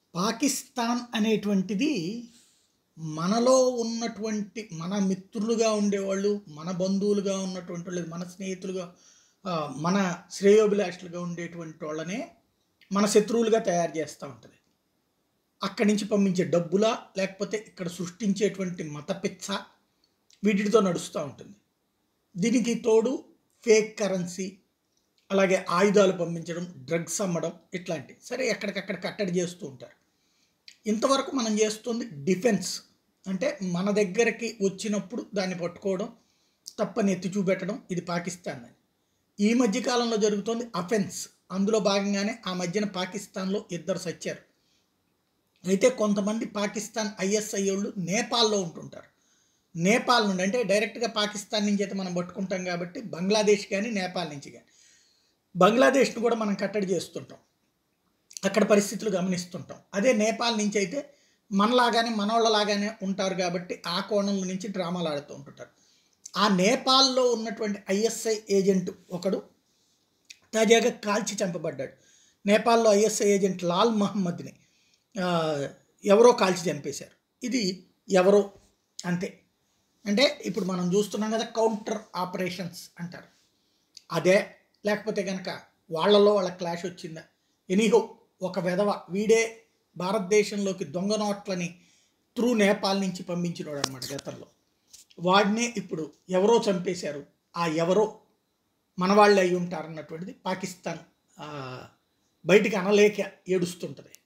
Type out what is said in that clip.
పాకిస్తాన్ అనేటువంటిది మనలో ఉన్నటువంటి మన మిత్రులుగా ఉండేవాళ్ళు మన బంధువులుగా ఉన్నటువంటి వాళ్ళు మన స్నేహితులుగా ఆ, మన శ్రేయోభిలాషులుగా ఉండేటువంటి వాళ్ళనే మన శత్రువులుగా తయారు చేస్తూ ఉంటుంది అక్కడి నుంచి పంపించే డబ్బులా లేకపోతే ఇక్కడ సృష్టించేటువంటి మత పిచ్చ వీటితో నడుస్తూ ఉంటుంది దీనికి తోడు ఫేక్ కరెన్సీ అలాగే ఆయుధాలు పంపించడం డ్రగ్స్ అమ్మడం ఇట్లాంటివి సరే ఎక్కడికక్కడ కట్టడి చేస్తూ ఉంటారు ఇంతవరకు మనం చేస్తుంది డిఫెన్స్ అంటే మన దగ్గరికి వచ్చినప్పుడు దాన్ని పట్టుకోవడం తప్పని ఎత్తి చూపెట్టడం ఇది పాకిస్తాన్ అని ఈ మధ్య కాలంలో జరుగుతోంది అఫెన్స్ అందులో భాగంగానే ఆ మధ్యన పాకిస్తాన్లో ఇద్దరు సచ్చారు అయితే కొంతమంది పాకిస్తాన్ ఐఎస్ఐ వాళ్ళు నేపాల్లో ఉంటుంటారు నేపాల్ నుండి అంటే డైరెక్ట్గా పాకిస్తాన్ నుంచి అయితే మనం పట్టుకుంటాం కాబట్టి బంగ్లాదేశ్ కానీ నేపాల్ నుంచి కానీ బంగ్లాదేశ్ను కూడా మనం కట్టడి చేస్తుంటాం అక్కడ పరిస్థితులు గమనిస్తుంటాం అదే నేపాల్ నుంచి అయితే మనలాగానే మనోళ్ళలాగానే ఉంటారు కాబట్టి ఆ కోణంలో నుంచి డ్రామాలు ఆడుతూ ఉంటుంటారు ఆ నేపాల్లో ఉన్నటువంటి ఐఎస్ఐ ఏజెంట్ ఒకడు తాజాగా కాల్చి చంపబడ్డాడు నేపాల్లో ఐఎస్ఐ ఏజెంట్ లాల్ మహమ్మద్ని ఆ, ఎవరో కాల్చి చంపేశారు ఇది ఎవరో అంతే అంటే ఇప్పుడు మనం చూస్తున్నాం కదా కౌంటర్ ఆపరేషన్స్ అంటారు అదే లేకపోతే కనుక వాళ్ళలో వాళ్ళ క్లాష్ వచ్చిందా ఎనీహో ఒక వెధవ వీడే భారతదేశంలోకి దొంగ నోట్లని త్రూ నేపాల్ నుంచి పంపించినాడు అనమాట గతంలో వాడినే ఇప్పుడు ఎవరో చంపేశారు ఆ ఎవరో మన వాళ్ళే అయి ఉంటారన్నటువంటిది పాకిస్తాన్ ఆ, బయటికి అనలేక ఏడుస్తుంటుంది